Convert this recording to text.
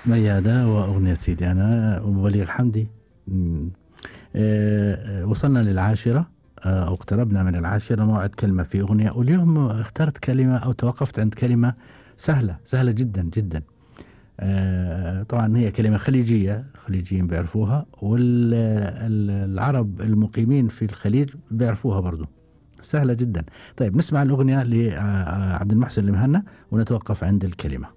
ميادة وأغنية سيدي أنا وبليغ حمدي مم. آه، آه، وصلنا للعاشرة آه، أو اقتربنا من العاشرة موعد كلمة في أغنية واليوم اخترت كلمة أو توقفت عند كلمة سهلة سهلة جدا جدا آه، طبعا هي كلمة خليجية الخليجيين بيعرفوها والعرب المقيمين في الخليج بيعرفوها برضو سهلة جدا طيب نسمع الأغنية لعبد المحسن المهنا ونتوقف عند الكلمة